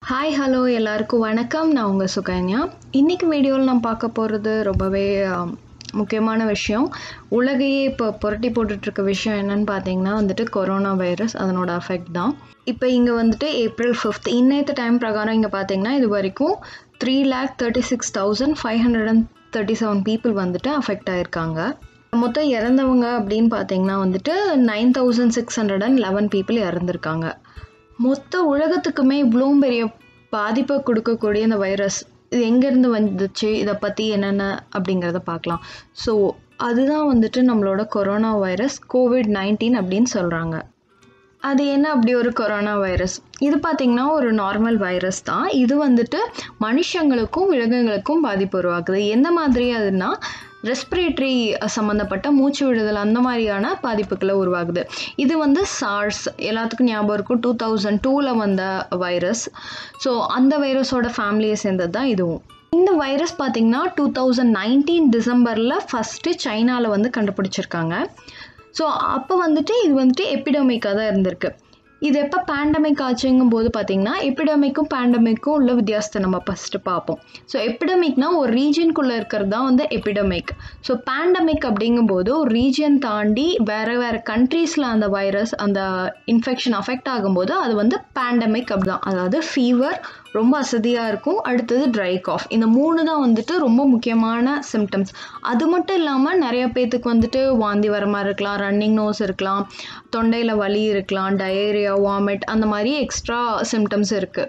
hi hello எல்லாருக்கும் வணக்கம் நான் உங்கள் சுகன்யா இன்றைக்கி வீடியோவில் நான் பார்க்க போகிறது ரொம்பவே ஆம், முக்கியமான விஷயம் உலகையே இப்போ புரட்டி போட்டுட்ருக்க விஷயம் என்னன்னு பார்த்தீங்கன்னா வந்துட்டு கொரோனா வைரஸ் அதனோட அஃபெக்ட் தான் இப்போ இங்கே வந்துட்டு ஏப்ரல் ஃபிஃப்த் இன்னைத்த டைம் பிரகாரம் இங்கே பார்த்தீங்கன்னா இது வரைக்கும் three lakh thirty six thousand five hundred and thirty seven people வந்துட்டு அஃபெக்ட் ஆயிருக்காங்க மொத்தம் இறந்தவங்க அப்படின்னு பார்த்தீங்கன்னா வந்துட்டு nine thousand six hundred and eleven people இறந்துருக்காங்க மொத்த உலகத்துக்குமே இவ்வளோ பெரிய பாதிப்பை கொடுக்கக்கூடிய இந்த வைரஸ் இது எங்கேருந்து வந்துச்சு இதை பற்றி என்னென்ன அப்படிங்கிறத பார்க்கலாம் ஸோ அதுதான் வந்துட்டு நம்மளோட கொரோனா வைரஸ் கோவிட் நைன்டீன் அப்படின்னு சொல்கிறாங்க அது என்ன அப்படி ஒரு கொரோனா வைரஸ் இது பார்த்திங்கன்னா ஒரு நார்மல் வைரஸ் தான் இது வந்துட்டு மனுஷங்களுக்கும் விலங்குகளுக்கும் பாதிப்பு உருவாக்குது எந்த மாதிரி அதுனா ரெஸ்பிரேட்டரி சம்மந்தப்பட்ட மூச்சு விடுதல் அந்த மாதிரியான பாதிப்புகளை உருவாகுது இது வந்து சார்ஸ் எல்லாத்துக்கும் ஞாபகம் இருக்கும் டூ தௌசண்ட் டூவில் வந்த வைரஸ் ஸோ அந்த வைரஸோட ஃபேமிலியை சேர்ந்தது தான் இதுவும் இந்த வைரஸ் பார்த்திங்கன்னா டூ தௌசண்ட் நைன்டீன் டிசம்பரில் ஃபஸ்ட்டு சைனாவில் வந்து கண்டுபிடிச்சிருக்காங்க ஸோ அப்போ வந்துட்டு இது வந்துட்டு எபிடமிக்காக தான் இருந்திருக்கு இது எப்போ பேண்டமிக் ஆச்சுங்கும் போது பார்த்தீங்கன்னா எபிடமிக்கும் பேண்டமிக்கும் உள்ள வித்தியாசத்தை நம்ம ஃபஸ்ட்டு பார்ப்போம் ஸோ எபிடமிக்னா ஒரு ரீஜியனுக்குள்ளே இருக்கிறது தான் வந்து எபிடமிக் ஸோ பேண்டமிக் அப்படிங்கும்போது ஒரு ரீஜியன் தாண்டி வேறு வேறு கண்ட்ரீஸில் அந்த வைரஸ் அந்த இன்ஃபெக்ஷன் அஃபெக்ட் ஆகும்போது அது வந்து பேண்டமிக் அப்படி தான் அதாவது ஃபீவர் ரொம்ப அசதியாக இருக்கும் அடுத்தது ட்ரை காஃப் இந்த மூணு தான் வந்துட்டு ரொம்ப முக்கியமான சிம்டம்ஸ் அது மட்டும் இல்லாமல் நிறைய பேர்த்துக்கு வந்துட்டு வாந்தி வர மாதிரி இருக்கலாம் ரன்னிங் நோஸ் இருக்கலாம் தொண்டையில் வலி இருக்கலாம் டயேரியா வாமிட் அந்த மாதிரி எக்ஸ்ட்ரா சிம்டம்ஸ் இருக்குது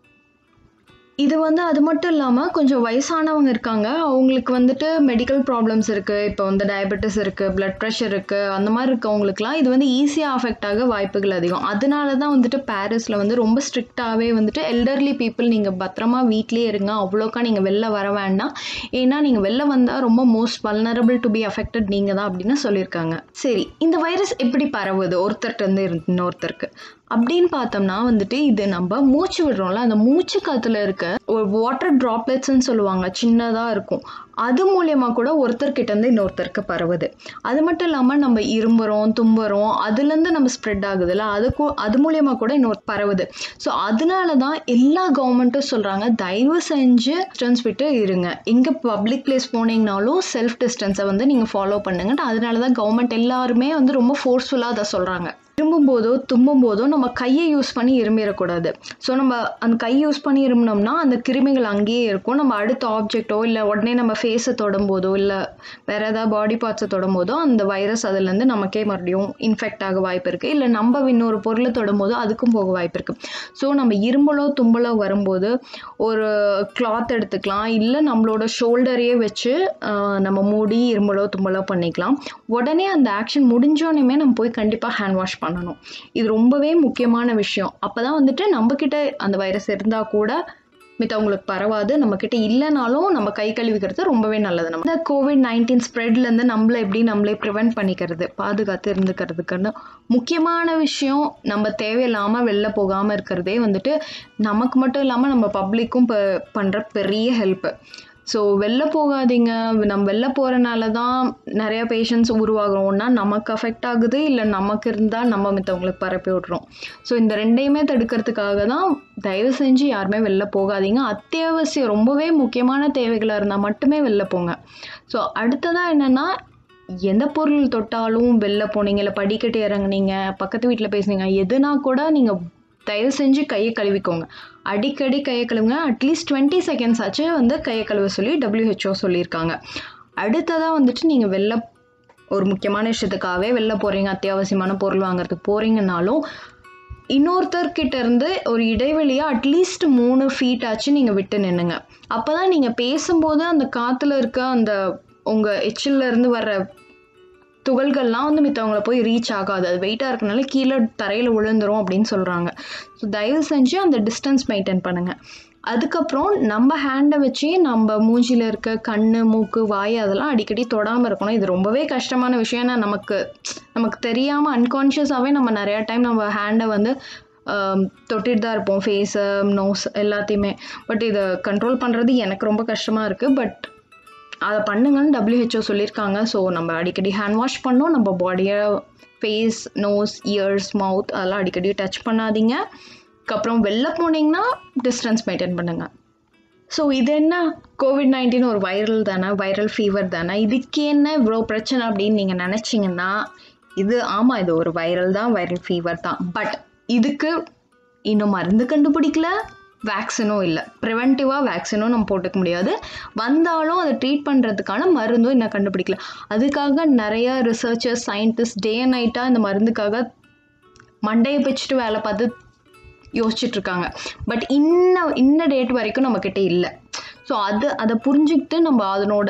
இது வந்து அது மட்டும் இல்லாமல் கொஞ்சம் வயசானவங்க இருக்காங்க அவங்களுக்கு வந்துட்டு மெடிக்கல் ப்ராப்ளம்ஸ் இருக்குது இப்போ வந்து டயபெட்டிஸ் இருக்குது பிளட் ப்ரெஷர் இருக்குது அந்த மாதிரி இருக்கவங்களுக்குலாம் இது வந்து ஈஸியாக அஃபெக்ட் ஆக வாய்ப்புகள் அதிகம் அதனால தான் வந்துட்டு பாரிஸில் வந்து ரொம்ப ஸ்ட்ரிக்டாகவே வந்துட்டு எல்டர்லி பீப்புள் நீங்கள் பத்திரமா வீட்லேயே இருங்க அவ்வளோக்கா நீங்கள் வெளில வர வேண்டாம் ஏன்னா நீங்கள் வெளில வந்தால் ரொம்ப most vulnerable to be affected நீங்கள் தான் அப்படின்னு சொல்லியிருக்காங்க சரி இந்த வைரஸ் எப்படி பரவுது ஒருத்தர்கிட்ட இருந்து இன்னொருத்தருக்கு அப்படின்னு பார்த்தோம்னா வந்துட்டு இது நம்ம மூச்சு விடுறோம்ல அந்த மூச்சு காத்துல இருக்க ஒரு வாட்டர் ட்ராப்லெட்ஸ்ன்னு சொல்லுவாங்க சின்னதாக இருக்கும் அது மூலியமாக கூட ஒருத்தர்கிட்ட இருந்து இன்னொருத்தருக்கு பரவுது அது மட்டும் இல்லாமல் நம்ம இரும்புறோம் தும்புறோம் அதுலேருந்து நம்ம ஸ்ப்ரெட் ஆகுதுல்ல அதுக்கும் அது மூலியமாக கூட இன்னொரு பரவுது ஸோ அதனால தான் எல்லா கவர்மெண்ட்டும் சொல்கிறாங்க தயவு செஞ்சு டிஸ்டன்ஸ் விட்டு இருங்க எங்கே பப்ளிக் பிளேஸ் போனீங்கனாலும் செல்ஃப் டிஸ்டன்ஸை வந்து நீங்கள் ஃபாலோ பண்ணுங்க அதனால தான் கவர்மெண்ட் எல்லாருமே வந்து ரொம்ப ஃபோர்ஸ்ஃபுல்லாக அதை சொல்கிறாங்க இரும்பும் போதோ தும்பும் போதோ நம்ம கையை யூஸ் பண்ணி இரும்பிடக்கூடாது ஸோ நம்ம அந்த கை யூஸ் பண்ணி இரும்பினோம்னா அந்த கிருமிகள் அங்கேயே இருக்கும் நம்ம அடுத்த ஆப்ஜெக்டோ இல்லை உடனே நம்ம ஃபேஸை தொடும் போதோ இல்லை வேற ஏதாவது பாடி பார்ட்ஸை தொடும் போதோ அந்த வைரஸ் அதுலேருந்து நமக்கே மறுபடியும் இன்ஃபெக்ட் ஆக வாய்ப்பு இருக்குது இல்லை நம்ம இன்னொரு பொருளை தொடும் போதோ அதுக்கும் போக வாய்ப்பு இருக்குது ஸோ நம்ம இரும்பலோ தும்பலோ வரும்போது ஒரு கிளாத் எடுத்துக்கலாம் இல்லை நம்மளோட ஷோல்டரையே வச்சு ஆஹ், நம்ம மூடி இரும்பலோ தும்பலோ பண்ணிக்கலாம் உடனே அந்த ஆக்ஷன் முடிஞ்சோடனே நம்ம போய் கண்டிப்பாக ஹேண்ட் வாஷ் பண்ணணும் இது ரொம்பவே முக்கியமான விஷயம் அப்போ தான் வந்துட்டு நம்மக்கிட்ட அந்த வைரஸ் இருந்தால் கூட மித்தவங்களுக்கு பரவாது நம்மக்கிட்ட இல்லைனாலும் நம்ம கை கழுவிக்கிறது ரொம்பவே நல்லது நம்ம இந்த கோவிட் நைன்டீன் ஸ்ப்ரெட்லேருந்து நம்மளை எப்படி நம்மளே ப்ரிவெண்ட் பண்ணிக்கிறது பாதுகாத்து இருந்துக்கிறதுக்குன்னு முக்கியமான விஷயம் நம்ம தேவையில்லாமல் வெளில போகாமல் இருக்கிறதே வந்துட்டு நமக்கு மட்டும் இல்லாமல் நம்ம பப்ளிக்கும் பண்ணுற பெரிய ஹெல்ப்பு ஸோ வெளில போகாதீங்க நம்ம வெளில போகிறனால தான் நிறைய பேஷண்ட்ஸ் உருவாகிறோம் ஒன்றா நமக்கு அஃபெக்ட் ஆகுது இல்லை நமக்கு இருந்தால் நம்ம மித்தவங்களுக்கு பரப்பி விட்றோம் ஸோ இந்த ரெண்டையுமே தடுக்கிறதுக்காக தான் தயவு செஞ்சு யாருமே வெளில போகாதீங்க அத்தியாவசியம் ரொம்பவே முக்கியமான தேவைகளாக இருந்தால் மட்டுமே வெளில போங்க ஸோ அடுத்ததாக என்னென்னா எந்த பொருள் தொட்டாலும் வெளில போனீங்க இல்லை படிக்கட்டு இறங்குனீங்க பக்கத்து வீட்டில் பேசுனீங்க எதுனா கூட நீங்கள் தயவு செஞ்சு கையை கழுவிக்கோங்க அடிக்கடி கையை கழுவுங்க அட்லீஸ்ட் டுவெண்ட்டி செகண்ட்ஸ் ஆச்சு வந்து கையை கழுவ சொல்லி WHO சொல்லியிருக்காங்க அடுத்ததாக வந்துட்டு நீங்கள் வெளில ஒரு முக்கியமான விஷயத்துக்காகவே வெளில போகிறீங்க அத்தியாவசியமான பொருள் வாங்குறதுக்கு போகிறீங்கனாலும் இன்னொருத்தர்கிட்ட இருந்து ஒரு இடைவெளியாக அட்லீஸ்ட் மூணு ஃபீட் ஆச்சு நீங்கள் விட்டு நின்னுங்க அப்போ தான் நீங்கள் பேசும்போது அந்த காற்றுல இருக்க அந்த உங்கள் எச்சில்ல இருந்து வர்ற துகள்கள்லாம் வந்து மித்தவங்கள போய் ரீச் ஆகாது அது வெயிட்டாக இருக்கனால கீழே தரையில் விழுந்துரும் அப்படின்னு சொல்கிறாங்க ஸோ தயவு செஞ்சு அந்த டிஸ்டன்ஸ் மெயின்டைன் பண்ணுங்கள் அதுக்கப்புறம் நம்ம ஹேண்டை வச்சு நம்ம மூஞ்சியில் இருக்க கண் மூக்கு வாய் அதெல்லாம் அடிக்கடி தொடாமல் இருக்கணும் இது ரொம்பவே கஷ்டமான விஷயம் ஏன்னா நமக்கு நமக்கு தெரியாமல் அன்கான்ஷியஸாகவே நம்ம நிறையா டைம் நம்ம ஹேண்டை வந்து ஆம், தொட்டுட்டு தான் இருப்போம் ஃபேஸு நோஸ் எல்லாத்தையுமே பட் இதை கண்ட்ரோல் பண்ணுறது எனக்கு ரொம்ப கஷ்டமாக இருக்குது பட் அதை பண்ணுங்கன்னு WHO சொல்லியிருக்காங்க ஸோ நம்ம அடிக்கடி ஹேண்ட் வாஷ் பண்ணோம் நம்ம பாடியை ஃபேஸ் நோஸ் இயர்ஸ் மவுத் அதெல்லாம் அடிக்கடி டச் பண்ணாதீங்க அதுக்கப்புறம் வெளில போனீங்கன்னா டிஸ்டன்ஸ் மெயின்டைன் பண்ணுங்கள் ஸோ இது என்ன கோவிட் நைன்டீன் ஒரு வைரல் தானே வைரல் ஃபீவர் தானே இதுக்கு என்ன இவ்வளோ பிரச்சனை அப்படின்னு நீங்கள் நினச்சிங்கன்னா இது ஆமாம் இது ஒரு வைரல் தான் வைரல் ஃபீவர் தான் பட் இதுக்கு இன்னும் மருந்து கண்டுபிடிக்கல வேக்சினும் இல்லை ப்ரிவென்டிவாக வேக்சினும் நம்ம போட்டுக்க முடியாது வந்தாலும் அதை ட்ரீட் பண்ணுறதுக்கான மருந்தும் இன்னும் கண்டுபிடிக்கல அதுக்காக நிறைய ரிசர்ச்சர்ஸ் சயின்டிஸ்ட் டே அண்ட் நைட்டாக இந்த மருந்துக்காக மண்டையை பிச்சுட்டு வேலை பார்த்து யோசிச்சுட்டு இருக்காங்க பட் இன்ன இன்ன டேட் வரைக்கும் நம்மக்கிட்ட இல்லை ஸோ அது அதை புரிஞ்சுக்கிட்டு நம்ம அதனோட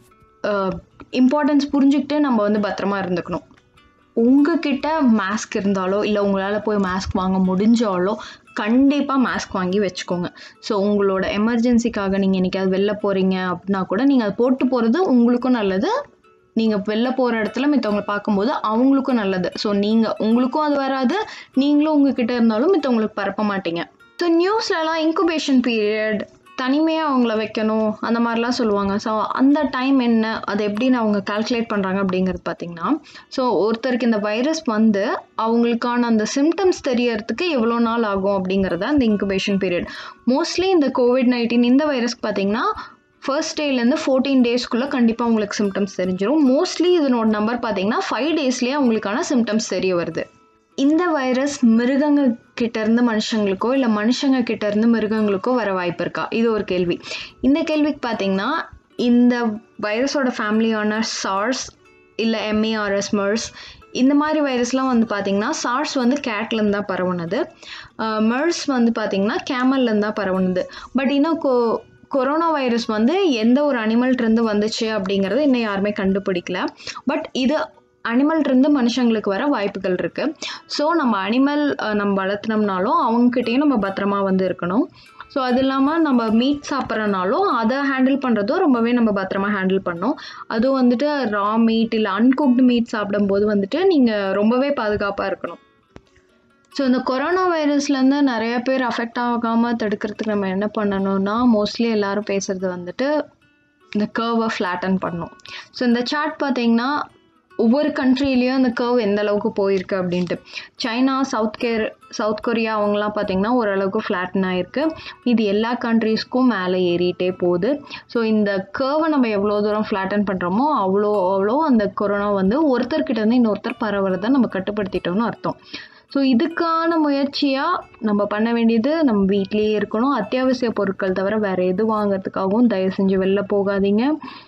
இம்பார்ட்டன்ஸ் புரிஞ்சுக்கிட்டு நம்ம வந்து பத்திரமா இருந்துக்கணும் உங்ககிட்ட மாஸ்க் இருந்தாலோ இல்லை உங்களால் போய் மாஸ்க் வாங்க முடிஞ்சாலோ கண்டிப்பாக மாஸ்க் வாங்கி வச்சுக்கோங்க ஸோ உங்களோட எமர்ஜென்சிக்காக நீங்கள் என்றைக்காவது வெளில போகிறீங்க அப்படின்னா கூட நீங்கள் அதை போட்டு போகிறது உங்களுக்கும் நல்லது நீங்கள் வெளில போகிற இடத்துல மித்தவங்களை பார்க்கும்போது அவங்களுக்கும் நல்லது ஸோ நீங்கள் உங்களுக்கும் அது வராது நீங்களும் உங்ககிட்ட இருந்தாலும் மித்தவங்களுக்கு பரப்ப மாட்டீங்க ஸோ நியூஸ்லலாம் இன்குபேஷன் பீரியட் தனிமையாக அவங்கள வைக்கணும் அந்த மாதிரிலாம் சொல்லுவாங்க ஸோ அந்த டைம் என்ன அதை எப்படி அவங்க கால்குலேட் பண்ணுறாங்க அப்படிங்கிறது பார்த்திங்கன்னா ஸோ ஒருத்தருக்கு இந்த வைரஸ் வந்து அவங்களுக்கான அந்த சிம்டம்ஸ் தெரியறதுக்கு எவ்வளோ நாள் ஆகும் அப்படிங்கிறத அந்த இன்குபேஷன் பீரியட் மோஸ்ட்லி இந்த கோவிட் நைன்டீன் இந்த வைரஸ்க்கு பார்த்திங்கன்னா ஃபர்ஸ்ட் டேலேருந்து ஃபோர்டீன் டேஸ்க்குள்ளே கண்டிப்பாக உங்களுக்கு சிம்டம்ஸ் தெரிஞ்சிடும் மோஸ்ட்லி இதனோட நம்பர் பார்த்தீங்கன்னா ஃபைவ் டேஸ்லேயே அவங்களுக்கான சிம்டம்ஸ் தெரிய வருது இந்த வைரஸ் மிருகங்க கிட்ட இருந்து மனுஷங்களுக்கோ இல்லை மனுஷங்க கிட்ட இருந்து மிருகங்களுக்கோ வர வாய்ப்பு இருக்கா இது ஒரு கேள்வி இந்த கேள்விக்கு பார்த்தீங்கன்னா இந்த வைரஸோட ஃபேமிலியான சார்ஸ் இல்லை எம்ஏஆர்எஸ் மர்ஸ் இந்த மாதிரி வைரஸ்லாம் வந்து பார்த்திங்கன்னா சார்ஸ் வந்து கேட்லேருந்து தான் பரவுனது மர்ஸ் வந்து பார்த்திங்கன்னா கேமல்லேருந்து தான் பரவுனது பட் இன்னும் கோ கொரோனா வைரஸ் வந்து எந்த ஒரு அனிமல்ட்டிருந்து வந்துச்சு அப்படிங்கிறத இன்னும் யாருமே கண்டுபிடிக்கல பட் இது அனிமல்ட்டிருந்து மனுஷங்களுக்கு வர வாய்ப்புகள் இருக்குது ஸோ நம்ம அனிமல் நம்ம வளர்த்துனோம்னாலும் அவங்கக்கிட்டேயும் நம்ம பத்திரமா வந்து இருக்கணும் ஸோ அது இல்லாமல் நம்ம மீட் சாப்பிட்றனாலும் அதை ஹேண்டில் பண்ணுறதும் ரொம்பவே நம்ம பத்திரமா ஹேண்டில் பண்ணோம் அதுவும் வந்துட்டு ரா மீட் இல்லை அன்குக்டு மீட் சாப்பிடும்போது வந்துட்டு நீங்கள் ரொம்பவே பாதுகாப்பாக இருக்கணும் ஸோ இந்த கொரோனா வைரஸ்லேருந்து நிறைய பேர் அஃபெக்ட் ஆகாமல் தடுக்கிறதுக்கு நம்ம என்ன பண்ணணும்னா மோஸ்ட்லி எல்லோரும் பேசுகிறது வந்துட்டு இந்த கர்வை ஃப்ளாட்டன் பண்ணணும் ஸோ இந்த சாட் பார்த்தீங்கன்னா ஒவ்வொரு கண்ட்ரிலையும் அந்த கர்வ் எந்த அளவுக்கு போயிருக்கு அப்படின்ட்டு சைனா சவுத் கேர் சவுத் கொரியா அவங்களாம் பார்த்திங்கன்னா ஓரளவுக்கு ஃப்ளாட்டன் ஆகிருக்கு இது எல்லா கண்ட்ரீஸ்க்கும் மேலே ஏறிட்டே போகுது ஸோ இந்த கர்வை நம்ம எவ்வளோ தூரம் ஃப்ளாட்டன் பண்ணுறோமோ அவ்வளோ அவ்வளோ அந்த கொரோனா வந்து ஒருத்தர்கிட்ட இருந்து இன்னொருத்தர் பரவுறதை நம்ம கட்டுப்படுத்திட்டோம்னு அர்த்தம் ஸோ இதுக்கான முயற்சியாக நம்ம பண்ண வேண்டியது நம்ம வீட்லேயே இருக்கணும் அத்தியாவசிய பொருட்கள் தவிர வேறு எது வாங்கிறதுக்காகவும் தயவு செஞ்சு வெளில போகாதீங்க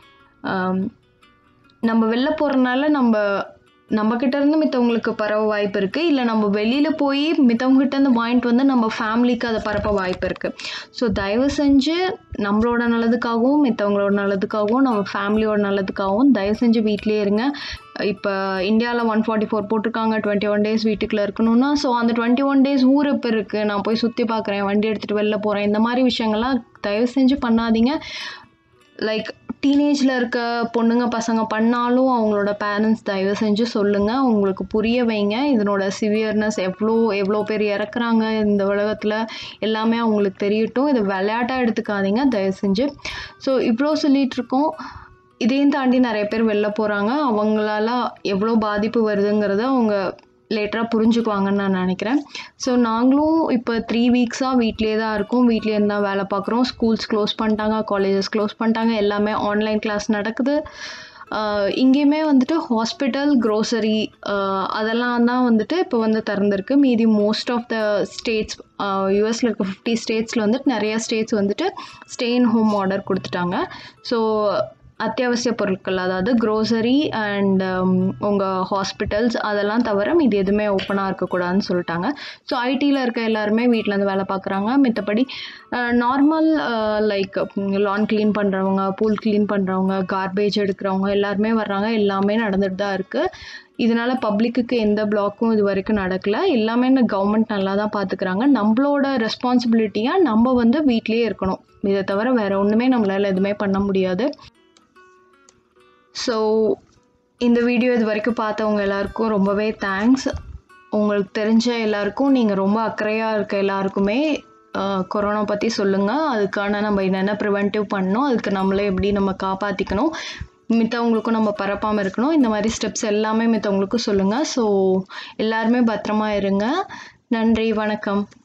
நம்ம வெளில போகிறனால நம்ம நம்மக்கிட்ட இருந்து மித்தவங்களுக்கு பரவ வாய்ப்பு இருக்குது இல்லை நம்ம வெளியில் போய் மித்தவங்ககிட்ட இருந்து வாங்கிட்டு வந்து நம்ம ஃபேமிலிக்கு அதை பரப்ப வாய்ப்பு இருக்குது ஸோ தயவு செஞ்சு நம்மளோட நல்லதுக்காகவும் மித்தவங்களோட நல்லதுக்காகவும் நம்ம ஃபேமிலியோட நல்லதுக்காகவும் தயவு செஞ்சு வீட்லேயே இருங்க இப்போ இந்தியாவில் ஒன் ஃபார்ட்டி ஃபோர் போட்டிருக்காங்க டுவெண்ட்டி ஒன் டேஸ் வீட்டுக்குள்ளே இருக்கணும்னா ஸோ அந்த டுவெண்ட்டி ஒன் டேஸ் ஊர் இப்போ இருக்குது நான் போய் சுற்றி பார்க்குறேன் வண்டி எடுத்துகிட்டு வெளில போகிறேன் இந்த மாதிரி விஷயங்கள்லாம் தயவு செஞ்சு பண்ணாதீங்க லைக் டீனேஜில் இருக்க பொண்ணுங்க பசங்க பண்ணாலும் அவங்களோட பேரண்ட்ஸ் தயவு செஞ்சு சொல்லுங்கள் உங்களுக்கு புரிய வைங்க இதனோட சிவியர்னஸ் எவ்வளோ எவ்வளோ பேர் இறக்குறாங்க இந்த உலகத்தில் எல்லாமே அவங்களுக்கு தெரியட்டும் இதை விளையாட்டாக எடுத்துக்காதீங்க தயவு செஞ்சு ஸோ இவ்வளோ சொல்லிகிட்டு இருக்கோம் இதையும் தாண்டி நிறைய பேர் வெளில போகிறாங்க அவங்களால எவ்வளோ பாதிப்பு வருதுங்கிறத அவங்க லேட்டராக புரிஞ்சுக்குவாங்கன்னு நான் நினைக்கிறேன் ஸோ நாங்களும் இப்போ த்ரீ வீக்ஸாக வீட்லேயே தான் இருக்கோம் வீட்லேயே தான் வேலை பார்க்குறோம் ஸ்கூல்ஸ் க்ளோஸ் பண்ணிட்டாங்க காலேஜஸ் க்ளோஸ் பண்ணிட்டாங்க எல்லாமே ஆன்லைன் கிளாஸ் நடக்குது இங்கேயுமே வந்துட்டு ஹாஸ்பிட்டல் க்ரோசரி அதெல்லாம் தான் வந்துட்டு இப்போ வந்து திறந்துருக்கு மீதி மோஸ்ட் ஆஃப் த ஸ்டேட்ஸ் யூஎஸில் இருக்க ஃபிஃப்டி ஸ்டேட்ஸில் வந்துட்டு நிறையா ஸ்டேட்ஸ் வந்துட்டு ஸ்டே இன் ஹோம் ஆர்டர் கொடுத்துட்டாங்க ஸோ அத்தியாவசிய பொருட்கள் அதாவது க்ரோசரி அண்ட் உங்கள் ஹாஸ்பிட்டல்ஸ் அதெல்லாம் தவிர இது எதுவுமே ஓப்பனாக இருக்கக்கூடாதுன்னு சொல்லிட்டாங்க ஸோ ஐடியில் இருக்க எல்லாருமே வீட்டிலேருந்து வேலை பார்க்குறாங்க மித்தபடி நார்மல் லைக் லான் க்ளீன் பண்ணுறவங்க பூல் க்ளீன் பண்ணுறவங்க கார்பேஜ் எடுக்கிறவங்க எல்லாருமே வர்றாங்க எல்லாமே நடந்துட்டு தான் இருக்குது இதனால் பப்ளிக்குக்கு எந்த பிளாக்கும் இது வரைக்கும் நடக்கலை எல்லாமே இந்த கவர்மெண்ட் நல்லா தான் பார்த்துக்கிறாங்க நம்மளோட ரெஸ்பான்சிபிலிட்டியாக நம்ம வந்து வீட்லேயே இருக்கணும் இதை தவிர வேறு ஒன்றுமே நம்மளால் எதுவுமே பண்ண முடியாது ஸோ இந்த வீடியோ இது வரைக்கும் பார்த்தவங்க எல்லாருக்கும் ரொம்பவே தேங்க்ஸ் உங்களுக்கு தெரிஞ்ச எல்லாருக்கும் நீங்கள் ரொம்ப அக்கறையாக இருக்க எல்லாருக்குமே கொரோனா பற்றி சொல்லுங்கள் அதுக்கான நம்ம என்னென்ன ப்ரிவென்டிவ் பண்ணணும் அதுக்கு நம்மளே எப்படி நம்ம காப்பாற்றிக்கணும் மித்தவங்களுக்கும் நம்ம பரப்பாமல் இருக்கணும் இந்த மாதிரி ஸ்டெப்ஸ் எல்லாமே மித்தவங்களுக்கும் சொல்லுங்கள் ஸோ எல்லாருமே பத்திரமா இருங்க நன்றி வணக்கம்